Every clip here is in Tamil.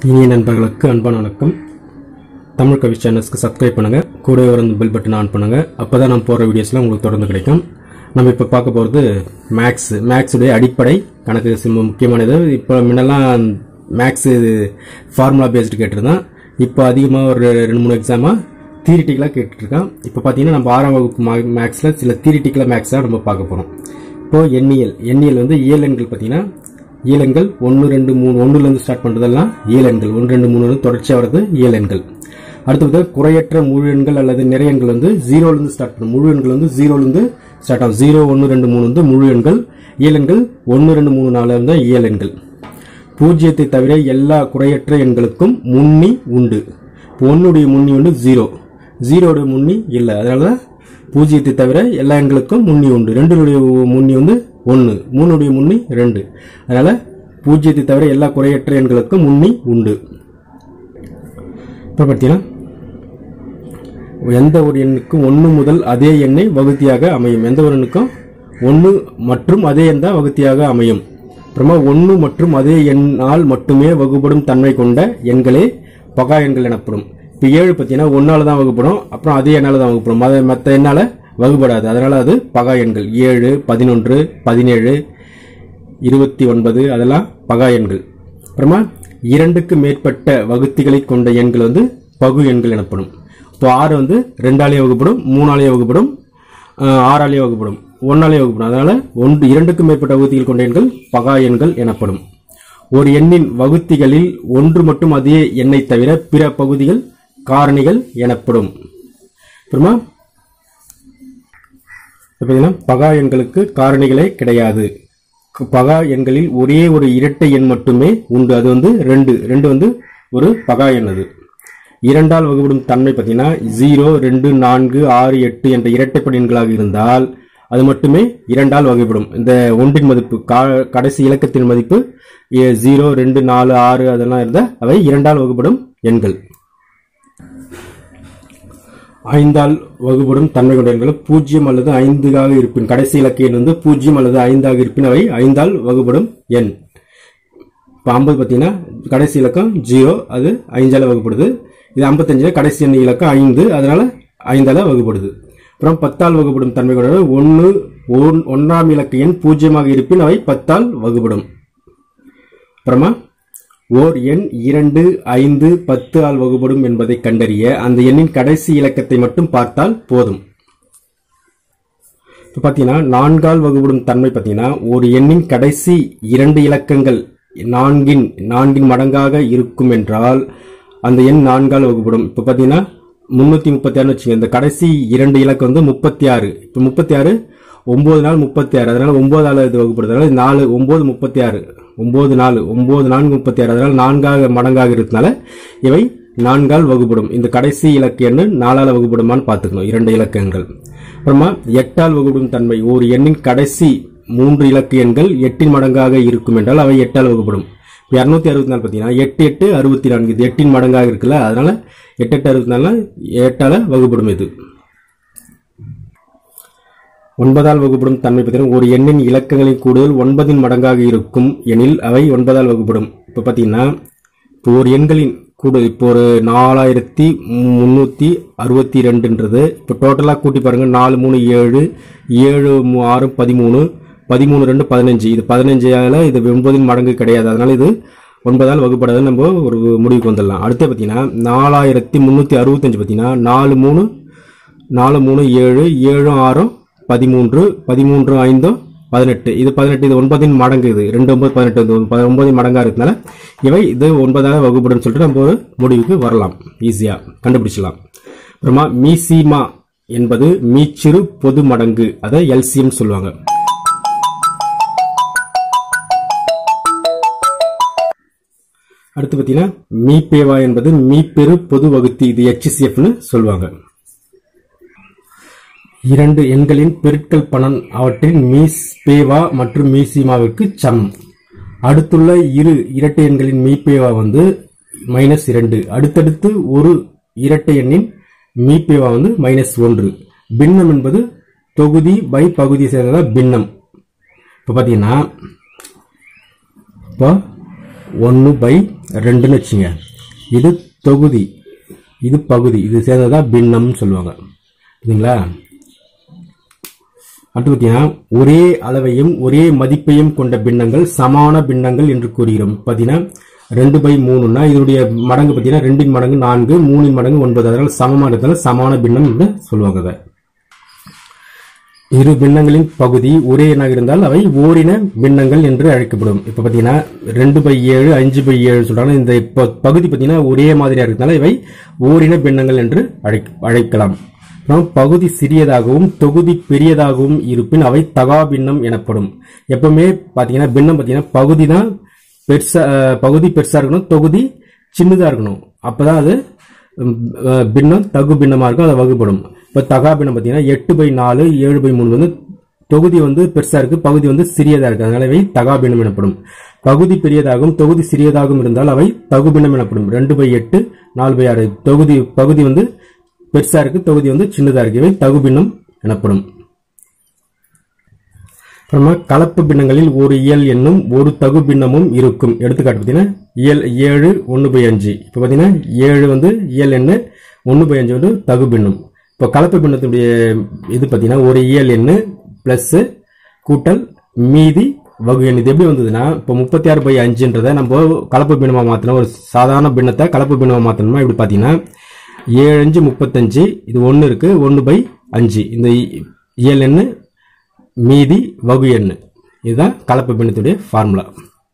இனிய நண்பர்களுக்கு அன்பான வணக்கம் தமிழ் கவி சேனல்ஸ்க்கு சப்ஸ்கிரைப் பண்ணுங்க கூடவே வர அந்த பெல் பட்டன் ஆன் பண்ணுங்க அப்பதான் நான் போற வீடியோஸ்லாம் உங்களுக்கு தொடர்ந்து கிடைக்கும் நம்ம இப்போ பார்க்க போகிறது மேக்ஸ் மேக்ஸுடைய அடிப்படை கணக்கு ரொம்ப முக்கியமானது இப்போ முன்னெல்லாம் மேக்ஸ் ஃபார்முலா பேஸ்டு கேட்டிருந்தான் இப்போ அதிகமாக ஒரு ரெண்டு மூணு எக்ஸாமாக தியரிட்டிக்கலாக கேட்டுட்ருக்கான் இப்போ பார்த்தீங்கன்னா நம்ம ஆறாம் வகுப்பு மேக்ஸில் சில தியரிட்டிக்கலாக மேக்ஸாக நம்ம பார்க்க போகிறோம் இப்போ எண்ணியல் எண்ணியல் வந்து இயல் எண்கள் பார்த்தீங்கன்னா இயல் எண்கள் ஒன்று ரெண்டு மூணு ஒன்றுலேருந்து ஸ்டார்ட் பண்ணுறதெல்லாம் இயல் எண்கள் ஒன்று ரெண்டு மூணு வந்து தொடர்ச்சியாக வர்றது இயல் எண்கள் அடுத்தது குறையற்ற முழு எண்கள் அல்லது நிறைய எண்கள் வந்து ஜீரோலேருந்து ஸ்டார்ட் பண்ணும் முழு எண்கள் வந்து ஜீரோலேருந்து ஸ்டார்ட் ஆகும் ஜீரோ ஒன்று ரெண்டு மூணு வந்து முழு எண்கள் இயல் எண்கள் ஒன்று ரெண்டு மூணு நாலு வந்து இயல் எண்கள் பூஜ்ஜியத்தை தவிர எல்லா குறையற்ற எண்களுக்கும் முன்னி உண்டு இப்போ ஒன்னுடைய முன்னி வந்து ஜீரோ ஜீரோடைய முன்னி இல்லை அதனால தான் பூஜ்ஜியத்தை தவிர எல்லா எண்களுக்கும் முன்னி உண்டு ரெண்டுடைய முன்னி வந்து ஒன்று மூணுடைய முன்னி ரெண்டு அதனால பூஜ்ஜியத்தை தவிர எல்லா குறையற்ற எண்களுக்கும் முன்னி உண்டு இப்போ பார்த்தீங்கன்னா எந்த ஒரு எண்ணுக்கும் ஒன்று முதல் அதே எண்ணை வகுத்தியாக அமையும் எந்த ஒரு எண்ணுக்கும் ஒன்று மற்றும் அதே எண் தான் வகுத்தியாக அமையும் அப்புறமா ஒன்று மற்றும் அதே எண்ணால் மட்டுமே வகுப்படும் தன்மை கொண்ட எண்களே பகா எண்கள் எனப்படும் இப்போ ஏழு பார்த்தீங்கன்னா ஒன்னால தான் வகுப்படும் அப்புறம் அதே எண்ணால தான் வகுப்படும் மத மற்ற எண்ணால வகுப்படாது அதனால அது பகா எண்கள் ஏழு பதினொன்று பதினேழு இருபத்தி ஒன்பது அதெல்லாம் பகா எண்கள் அப்புறமா இரண்டுக்கு மேற்பட்ட வகுத்திகளை கொண்ட எண்கள் வந்து பகு எண்கள் எனப்படும் இப்போ ஆறு வந்து ரெண்டாலேயே வகுப்படும் மூணாலேயே வகுப்படும் ஆஹ் ஆறாலேயே வகுப்படும் ஒன்னாலேயே வகுப்படும் அதனால ஒன்று இரண்டுக்கு மேற்பட்ட வகுத்திகள் கொண்ட எண்கள் பகா எண்கள் எனப்படும் ஒரு எண்ணின் வகுத்திகளில் ஒன்று மட்டும் அதே எண்ணை தவிர பிற பகுதிகள் காரணிகள் எனப்படும் அப்புறமா இப்ப பார்த்தீங்கன்னா பகா எண்களுக்கு காரணிகளே கிடையாது க- பகா எண்களில் ஒரே ஒரு இரட்டை எண் மட்டுமே உண்டு அது வந்து ரெண்டு ரெண்டு வந்து ஒரு பகா எண் அது இரண்டால் வகுப்படும் தன்மை பார்த்தீங்கன்னா ஜீரோ ரெண்டு நான்கு ஆறு எட்டு என்ற இரட்டைப்படை எண்களாக இருந்தால் அது மட்டுமே இரண்டால் வகைப்படும் இந்த ஒன்றின் மதிப்பு கா- கடைசி இலக்கத்தின் மதிப்பு ஏ- ஜீரோ ரெண்டு நாலு ஆறு அதெல்லாம் இருந்தால் அவை இரண்டால் வகுப்படும் எண்கள் ஐந்தால் வகுப்படும் தன்மை கொண்ட எண்கள் பூஜ்ஜியம் அல்லது ஐந்தாக இருப்பின் கடைசி இலக்க எண் வந்து பூஜ்ஜியம் அல்லது ஐந்தாக இருப்பின் அவை ஐந்தால் வகுப்படும் எண் இப்போ ஐம்பது பார்த்தீங்கன்னா கடைசி இலக்கம் ஜீரோ அது ஐந்தால வகுப்படுது இது ஐம்பத்தஞ்சில் கடைசி எண் இலக்கம் ஐந்து அதனால ஐந்தால வகுப்படுது அப்புறம் பத்தால் வகுப்படும் தன்மை கொண்ட ஒன்று ஒன்றாம் இலக்க எண் பூஜ்ஜியமாக இருப்பின் அவை பத்தால் வகுப்படும் அப்புறமா ஓர் எண் இரண்டு ஐந்து பத்து ஆல் வகுப்படும் என்பதை கண்டறிய அந்த எண்ணின் கடைசி இலக்கத்தை மட்டும் பார்த்தால் போதும் இப்போ பார்த்தீங்கன்னா நான்கால் வகுப்படும் தன்மை பார்த்தீங்கன்னா ஒரு எண்ணின் கடைசி இரண்டு இலக்கங்கள் நான்கின் நான்கின் மடங்காக இருக்கும் என்றால் அந்த எண் நான்கால் வகுப்படும் இப்போ பார்த்தீங்கன்னா முன்னூற்றி முப்பத்தி ஆறுன்னு வச்சுங்க இந்த கடைசி இரண்டு இலக்கம் வந்து முப்பத்தி ஆறு இப்போ முப்பத்தி ஆறு ஒன்பது நாள் முப்பத்தி ஆறு அதனால ஒன்பதால இது வகுப்படுது அதனால நாலு ஒன்பது முப்பத்தி ஆறு ஒன்பது நாலு ஒன்பது நான்கு முப்பத்தி ஆறு அதனால நான்காக மடங்காக இருக்கிறதுனால இவை நான்கால் வகுப்படும் இந்த கடைசி இலக்க எண்ணு நாலால வகுப்படுமான்னு பார்த்துக்கணும் இரண்டு இலக்கங்கள் அப்புறமா எட்டால் வகுப்படும் தன்மை ஒரு எண்ணின் கடைசி மூன்று இலக்க எண்கள் எட்டின் மடங்காக இருக்கும் என்றால் அவை எட்டால் வகுப்படும் இரநூத்தி அறுபத்தி நாலு பார்த்தீங்கன்னா எட்டு எட்டு அறுபத்தி நான்கு இது எட்டின் மடங்காக இருக்குல்ல அதனால எட்டு எட்டு அறுபத்தி நாலுனா எட்டால வகுப்படும் இது ஒன்பதால் வகுப்படும் தன்மை பார்த்தீங்கன்னா ஒரு எண்ணின் இலக்கங்களின் கூடுதல் ஒன்பதின் மடங்காக இருக்கும் எனில் அவை ஒன்பதால் வகுப்படும் இப்போ பார்த்தீங்கன்னா இப்போ ஒரு எண்களின் கூடுதல் இப்போ ஒரு நாலாயிரத்தி முந்நூற்றி அறுபத்தி ரெண்டுன்றது இப்போ டோட்டலாக கூட்டி பாருங்க நாலு மூணு ஏழு ஏழு மூ- ஆறு பதிமூணு பதிமூணு ரெண்டு பதினஞ்சு இது பதினஞ்சால இது ஒன்பதின் மடங்கு கிடையாது அதனால இது ஒன்பதால் வகுப்படாது நம்ம ஒரு முடிவுக்கு வந்துடலாம் அடுத்து பார்த்தீங்கன்னா நாலாயிரத்தி முந்நூற்றி அறுபத்தஞ்சு பார்த்தீங்கன்னா நாலு மூணு நாலு மூணு ஏழு ஏழும் ஆறும் பதிமூன்று பதிமூன்று ஐந்தும் பதினெட்டு இது பதினெட்டு இது ஒன்பதின் மடங்கு இது ரெண்டு ஒன்பது பதினெட்டு இது ஒன்பது- ஒன்பதின் மடங்கா இருக்கனால இவை இது ஒன்பதாக வகுப்படும் சொல்லிட்டு நம்ம ஒரு முடிவுக்கு வரலாம் ஈஸியா கண்டுபிடிச்சலாம் அப்புறமா மீசிமா என்பது மீச்சிறு பொது மடங்கு அதை எல்சிஎம் சொல்லுவாங்க அடுத்து பார்த்தீங்கன்னா மீபேவா என்பது மீப்பெரு பொது வகுத்தி இது HCF னு சொல்லுவாங்க இரண்டு எண்களின் பெருக்கல் பலன் அவற்றின் மீஸ் பேவா மற்றும் மீசிமாவிற்கு சமம் அடுத்துள்ள இரு இரட்டை எண்களின் மீப்பேவா வந்து மைனஸ் இரண்டு அடுத்தடுத்து ஒரு இரட்டை எண்ணின் மீப்பேவா வந்து மைனஸ் ஒன்று பின்னம் என்பது தொகுதி பை பகுதி சேர்ந்ததா பின்னம் இப்போ பார்த்தீங்கன்னா இப்போ ஒன்று பை ரெண்டுன்னு வச்சுங்க இது தொகுதி இது பகுதி இது சேர்ந்ததா பின்னம்னு சொல்லுவாங்க சரிங்களா அடுத்து பார்த்தீங்கன்னா ஒரே அளவையும் ஒரே மதிப்பையும் கொண்ட பின்னங்கள் சமான பின்னங்கள் என்று கூறுகிறோம் பார்த்தீங்கன்னா ரெண்டு பை மூணுன்னா இதனுடைய மடங்கு பார்த்தீங்கன்னா ரெண்டின் மடங்கு நான்கு மூணின் மடங்கு ஒன்பது அதனால் சமமாக இருந்தாலும் சமான பின்னம் என்று சொல்லுவாங்க அதை இரு பின்னங்களின் பகுதி ஒரே எண்ணாக இருந்தால் அவை ஓரின பின்னங்கள் என்று அழைக்கப்படும் இப்ப பாத்தீங்கன்னா ரெண்டு பை ஏழு அஞ்சு பை ஏழு சொல்றாங்க இந்த இப்ப பகுதி பாத்தீங்கன்னா ஒரே மாதிரியா இருக்கிறதுனால இவை ஓரின பின்னங்கள் என்று அழைக்- அழைக்கலாம் அப்புறம் பகுதி சிறியதாகவும் தொகுதி பெரியதாகவும் இருப்பின் அவை தகா பின்னம் எனப்படும் எப்பவுமே பாத்தீங்கன்னா பின்னம் பாத்தீங்கன்னா பகுதி தான் பெருசா அஹ், பகுதி பெருசா இருக்கணும் தொகுதி சின்னதா இருக்கணும் அப்பதான் அது உம், அஹ், பின்னம் தகு பின்னமா இருக்கும் அது வகுப்படும் இப்ப தகா பின்னம் பாத்தீங்கன்னா எட்டு பை நாலு ஏழு பை மூணு வந்து தொகுதி வந்து பெருசா இருக்கு பகுதி வந்து சிறியதா இருக்கு அதனால இவை தகா பின்னம் எனப்படும் பகுதி பெரியதாகவும் தொகுதி சிறியதாகவும் இருந்தால் அவை தகு பின்னம் எனப்படும் ரெண்டு பை எட்டு நாலு பை ஆறு தொகுதி பகுதி வந்து பெருசா இருக்கு தொகுதி வந்து சின்னதா இருக்கு இவை தகு பின்னம் எனப்படும் அப்புறமா கலப்பு பின்னங்களில் ஒரு இயல் எண்ணும் ஒரு தகு பின்னமும் இருக்கும் எடுத்துக்காட்டு பார்த்தீங்கன்னா இயல் ஏழு ஒன்று பை அஞ்சு இப்போ பார்த்தீங்கன்னா ஏழு வந்து இயல் எண்ணு ஒன்று பை அஞ்சு வந்து தகு பின்னம் இப்போ கலப்பு பின்னத்துடைய இது பார்த்தீங்கன்னா ஒரு இயல் எண்ணு ப்ளஸ் கூட்டல் மீதி வகு எண் இது எப்படி வந்ததுன்னா இப்போ முப்பத்தி ஆறு பை அஞ்சுன்றதை நம்ம கலப்பு பின்னமாக மாற்றணும் ஒரு சாதாரண பின்னத்தை கலப்பு பின்னமாக மாற்றணுமா இப்படி பார்த்தீங்கன்னா ஏழு அஞ்சு முப்பத்தஞ்சு இது ஒன்று இருக்கு ஒன்று பை அஞ்சு இந்த இயல் எண்ணு மீதி வகு எண்ணு இதுதான் கலப்பு பின்னத்துடைய ஃபார்முலா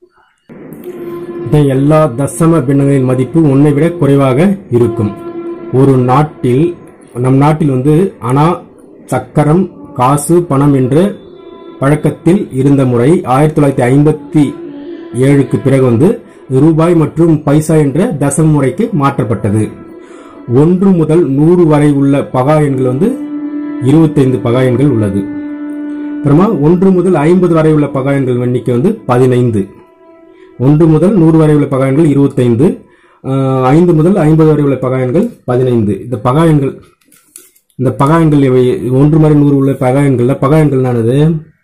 இந்த எல்லா தசம பின்னங்களின் மதிப்பு ஒன்றை விட குறைவாக இருக்கும் ஒரு நாட்டில் நம் நாட்டில் வந்து அணா சக்கரம் காசு பணம் என்ற பழக்கத்தில் இருந்த முறை ஆயிரத்தி தொள்ளாயிரத்தி ஐம்பத்தி ஏழுக்கு பிறகு வந்து ரூபாய் மற்றும் பைசா என்ற தசம முறைக்கு மாற்றப்பட்டது ஒன்று முதல் நூறு வரை உள்ள பகா எண்கள் வந்து இருபத்தைந்து பகா எண்கள் உள்ளது அப்புறமா ஒன்று முதல் ஐம்பது வரை உள்ள பகா எண்கள் எண்ணிக்கை வந்து பதினைந்து ஒன்று முதல் நூறு வரை உள்ள பகா எண்கள் இருபத்தைந்து ஆஹ், ஐந்து முதல் ஐம்பது வரை உள்ள பகா எண்கள் பதினைந்து இந்த பகா எண்கள் இந்த பகா எண்கள் இவை ஒன்று முதல் நூறு உள்ள பகா எண்கள்ல பகா எண்கள்னானது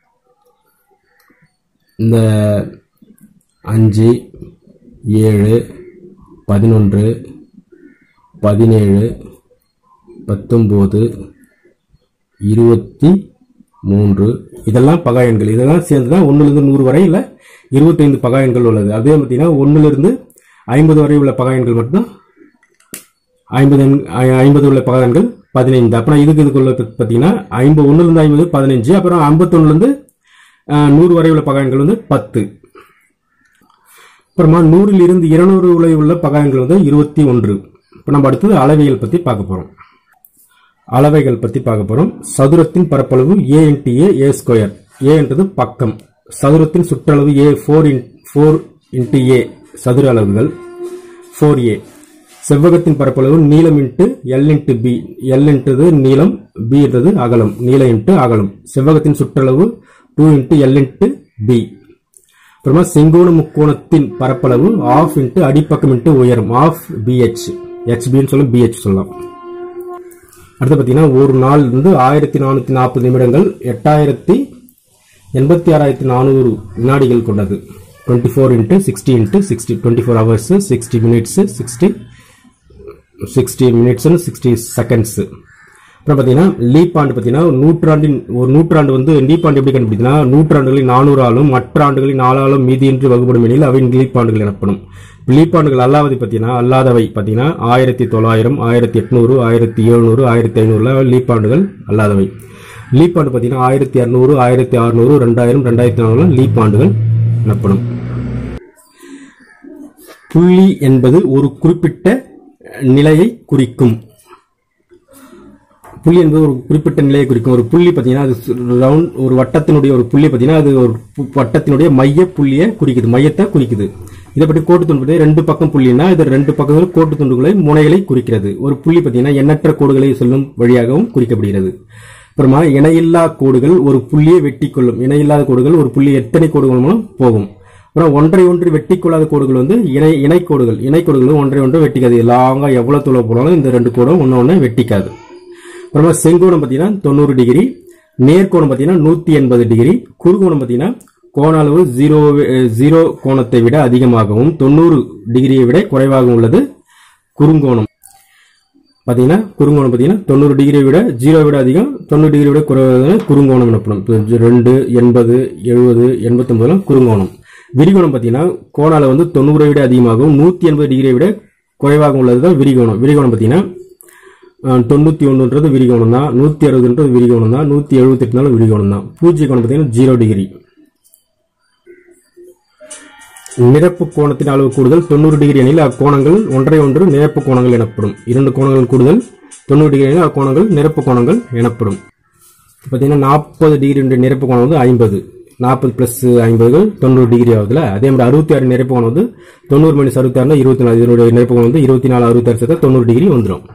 இந்த அஞ்சு ஏழு பதினொன்று பதினேழு பத்தொம்போது இருபத்தி மூன்று இதெல்லாம் பகா எண்கள் இதெல்லாம் சேர்ந்து தான் ஒன்றுலேருந்து நூறு வரை இல்லை இருபத்தைந்து பகா எண்கள் உள்ளது அதே பார்த்தீங்கன்னா ஒன்றுலேருந்து ஐம்பது வரை உள்ள பகா எண்கள் மட்டும்தான் ஐம்பது எண்- ஐ- ஐம்பது உள்ள பகா எண்கள் பதினைந்து அப்புறம் இதுக்கு இதுக்குள்ள பத்~ பார்த்தீங்கன்னா ஐம்பது ஒன்றுலேருந்து ஐம்பது பதினஞ்சு அப்புறம் ஐம்பத்தொன்னுலேருந்து நூறு வரை உள்ள பகா எண்கள் வந்து பத்து அப்புறமா நூறில் இருந்து இருநூறு உள்ள உள்ள பகா எண்கள் வந்து இருபத்தி ஒன்று இப்போ நம்ம அடுத்தது அளவியல் பற்றி பார்க்க போகிறோம் அளவைகள் பத்தி பார்க்க போறோம் சதுரத்தின் பரப்பளவு A into A A square ஏ என்றது பக்கம் சதுரத்தின் சுற்றளவு A four in four into A சதுர அளவுகள் ஃபோர் ஏ செவ்வகத்தின் பரப்பளவு நீளம் into L into B L என்றது நீளம் பி என்றது அகலம் நீளம் இன்ட்டு அகலம் செவ்வகத்தின் சுற்றளவு two into L into B அப்புறமா செங்கோண முக்கோணத்தின் பரப்பளவு ஆஃப் இன்ட்டு அடிப்பக்கம் இன்ட்டு உயரம் ஆஃப் பிஹெச் ஹெச்பின்னு சொல்ல பிஹெச் சொல்லலாம் அடுத்து பார்த்தீங்கன்னா ஒரு நாள் வந்து ஆயிரத்தி நானூற்றி நாற்பது நிமிடங்கள் எட்டாயிரத்தி எண்பத்தி ஆறாயிரத்தி நானூறு வினாடிகள் கொண்டது twenty four into sixty into sixty twenty four hours sixty minutes sixty sixty minutes sixty seconds அப்புறம் பார்த்தீங்கன்னா லீப் ஆண்டு பார்த்தீங்கன்னா நூற்றாண்டின் ஒரு நூற்றாண்டு வந்து லீப் ஆண்டு எப்படி கண்டுபிடிச்சுன்னா நூற்றாண்டுகளில் நானூறு ஆளும் மற்ற ஆண்டுகளில் நாலாலும் மீதியின்றி வகுப்படும் எனில் அவை லீப் ஆண்டுகள் எனப்படும் லீப் ஆண்டுகள் அல்லாதவை பார்த்தீங்கன்னா அல்லாதவை பார்த்தீங்கன்னா ஆயிரத்தி தொள்ளாயிரம் ஆயிரத்தி எட்நூறு ஆயிரத்தி எழுநூறு ஆயிரத்தி ஐநூறுல லீப் ஆண்டுகள் அல்லாதவை லீப் ஆண்டு பார்த்தீங்கன்னா ஆயிரத்தி இரநூறு ஆயிரத்தி அறுநூறு ரெண்டாயிரம் ரெண்டாயிரத்தி நானூறு லீப் ஆண்டுகள் எனப்படும் புள்ளி என்பது ஒரு குறிப்பிட்ட நிலையை குறிக்கும் புள்ளி என்பது ஒரு குறிப்பிட்ட நிலையை குறிக்கும் ஒரு புள்ளி பார்த்தீங்கன்னா அது ரவுண்ட் ஒரு வட்டத்தினுடைய ஒரு புள்ளி பார்த்தீங்கன்னா அது ஒரு பு- வட்டத்தினுடைய மைய புள்ளியை குறிக்குது மையத்தை குறிக்குது இதை பற்றி கோட்டு துண்டு ரெண்டு பக்கம் புள்ளினா இது ரெண்டு பக்கங்கள் கோட்டு துண்டுகளை முனைகளை குறிக்கிறது ஒரு புள்ளி பார்த்தீங்கன்னா எண்ணற்ற கோடுகளை சொல்லும் வழியாகவும் குறிக்கப்படுகிறது அப்புறமா இணையில்லா கோடுகள் ஒரு புள்ளியை வெட்டி கொள்ளும் இணையில்லாத கோடுகள் ஒரு புள்ளி எத்தனை கோடுகள் மூலம் போகும் அப்புறம் ஒன்றை ஒன்று வெட்டி கொள்ளாத கோடுகள் வந்து இணை இணைக்கோடுகள் இணைக்கோடுகளும் ஒன்றை ஒன்று வெட்டிக்காது லாங்கா எவ்வளவு தூரம் போனாலும் இந்த ரெண்டு கோடும் ஒன்று ஒன்று வெட்டிக்காது அப்புறமா செங்கோணம் பார்த்தீங்கன்னா தொண்ணூறு டிகிரி நேர்கோணம் பார்த்தீங்கன்னா நூற்றி எண்பது டிகிரி குறுகோணம் பார்த்தீங்கன்னா கோண அளவு ஜீரோ ஜீரோ கோணத்தை விட அதிகமாகவும் தொண்ணூறு டிகிரியை விட குறைவாகவும் உள்ளது குறுங்கோணம் பார்த்தீங்கன்னா குறுங்கோணம் பார்த்தீங்கன்னா தொண்ணூறு டிகிரியை விட ஜீரோ விட அதிகம் தொண்ணூறு டிகிரி விட குறைவாக குறுங்கோணம் எனப்படும் இப்போ ரெண்டு எண்பது எழுபது எண்பத்தொன்பதுலாம் குறுங்கோணம் விரிகோணம் பார்த்தீங்கன்னா கோண அளவு வந்து தொண்ணூறை விட அதிகமாகவும் நூற்றி எண்பது டிகிரியை விட குறைவாக உள்ளது தான் விரிகோணம் விரிகோணம் பார்த்தீங்கன்னா அஹ், தொண்ணூத்தி ஒன்றுன்றது விரிகோணம் தான் நூத்தி அறுபதுன்றது விரிகோணம் தான் நூத்தி எழுபத்தி எட்டுனாலும் விரிகோணம் தான் பூஜ்ய கோணம் பார்த்தீங்கன்னா ஜீரோ டிகிரி நிரப்பு கோணத்தின் அளவு கூடுதல் தொண்ணூறு டிகிரி எனில் அக்கோணங்கள் ஒன்றை ஒன்று நிரப்பு கோணங்கள் எனப்படும் இரண்டு கோணங்கள் கூடுதல் தொண்ணூறு டிகிரி எனில் அக்கோணங்கள் நிரப்பு கோணங்கள் எனப்படும் பார்த்தீங்கன்னா நாற்பது டிகிரி நிரப்பு கோணம் வந்து ஐம்பது நாற்பது பிளஸ் ஐம்பது தொண்ணூறு டிகிரி ஆகுதுல அதே மாதிரி அறுபத்தி ஆறு நிரப்பு கோணம் வந்து தொண்ணூறு மைனஸ் அறுபத்தி ஆறுனா இருபத்தி நாலு இதனுடைய நிரப்பு கோணம் வந்து இருபத்தி நாலு அறுபத்தி ஆறு சேர்த்தா தொண்ணூறு டிகிரி வந்துடும்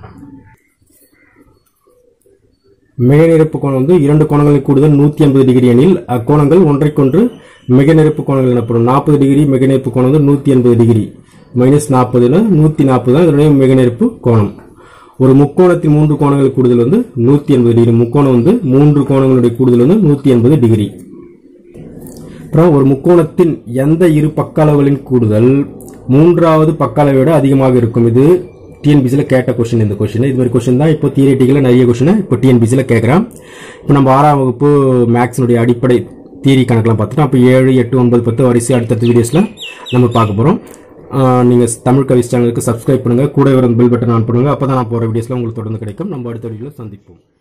மிக நிரப்பு கோணம் வந்து இரண்டு கோணங்களின் கூடுதல் நூத்தி எண்பது டிகிரி எனில் அக்கோணங்கள் ஒன்றைக்கொன்று மிக நிரப்பு கோணங்கள் எனப்படும் நாற்பது டிகிரி மிக நிரப்பு கோணம் வந்து நூத்தி எண்பது டிகிரி மைனஸ் நாற்பதுல நூத்தி நாற்பது தான் இதனுடைய மிக நிரப்பு கோணம் ஒரு முக்கோணத்தின் மூன்று கோணங்கள் கூடுதல் வந்து நூத்தி எண்பது டிகிரி முக்கோணம் வந்து மூன்று கோணங்களுடைய கூடுதல் வந்து நூத்தி எண்பது டிகிரி அப்புறம் ஒரு முக்கோணத்தின் எந்த இரு பக்க அளவுகளின் கூடுதல் மூன்றாவது பக்க அளவை விட அதிகமாக இருக்கும் இது டிஎன்பிசியில் கேட்ட கொஸ்டின் இந்த கொஸ்டின் இது மாதிரி கொஸ்டின் தான் இப்போ தியரட்டிக்கல நிறைய கொஸ்டின் இப்போ டிஎன்பிசியில் கேட்குறேன் இப்போ நம்ம ஆறாம் வகுப்பு மேக்ஸினுடைய அடிப்படை தியரி கணக்கெலாம் பார்த்துட்டோம் அப்போ ஏழு எட்டு ஒன்பது பத்து வரிசை அடுத்தடுத்த வீடியோஸில் நம்ம பார்க்க போகிறோம் நீங்கள் தமிழ் கவிஸ் சேனலுக்கு சப்ஸ்கிரைப் பண்ணுங்கள் கூட வர பெல் பட்டன் ஆன் பண்ணுங்கள் அப்போ தான் நான் போகிற வீடியோஸில் உங்களுக்கு தொடர்ந்து கிடைக்கும் நம்ம அடுத்த வீடியோவில் சந்திப்போம்